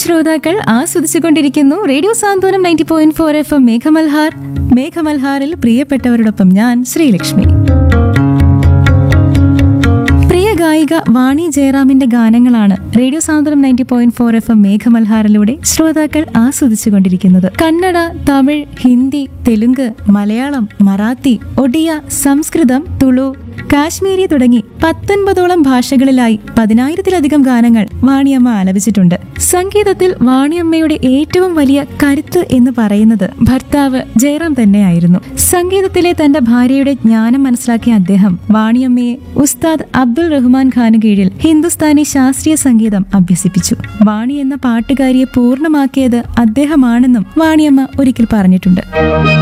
ശ്രോതാക്കൾ ആസ്വദിച്ചുകൊണ്ടിരിക്കുന്നു radio Santhwanam ninety point four F M Meghamalhar മേഘമൽഹാറിൽ പ്രിയപ്പെട്ടവരോടൊപ്പം ഞാൻ ശ്രീലക്ഷ്മി പ്രിയ ഗായിക വാണി ജയറാമിന്റെ ഗാനങ്ങളാണ് radio Santhwanam ninety point four F M മേഘമൽഹാറിലൂടെ ശ്രോതാക്കൾ ആസ്വദിച്ചുകൊണ്ടിരിക്കുന്നത് കന്നഡ തമിഴ് ഹിന്ദി തെലുങ്ക് മലയാളം മറാത്തി ഒഡിയ സംസ്കൃതം തുളു കാശ്മീരി തുടങ്ങി പത്തൊൻപതോളം ഭാഷകളിലായി പതിനായിരത്തിലധികം ഗാനങ്ങൾ വാണിയമ്മ ആലപിച്ചിട്ടുണ്ട് സംഗീതത്തിൽ വാണിയമ്മയുടെ ഏറ്റവും വലിയ കരുത്ത് എന്ന് പറയുന്നത് ഭർത്താവ് ജയറാം തന്നെയായിരുന്നു സംഗീതത്തിലെ തന്റെ ഭാര്യയുടെ ജ്ഞാനം മനസ്സിലാക്കിയ അദ്ദേഹം വാണിയമ്മയെ ഉസ്താദ് അബ്ദുൾ റഹ്മാൻ ഖാന് കീഴിൽ ഹിന്ദുസ്ഥാനി ശാസ്ത്രീയ സംഗീതം അഭ്യസിപ്പിച്ചു വാണി എന്ന പാട്ടുകാരിയെ പൂർണ്ണമാക്കിയത് അദ്ദേഹമാണെന്നും വാണിയമ്മ ഒരിക്കൽ പറഞ്ഞിട്ടുണ്ട്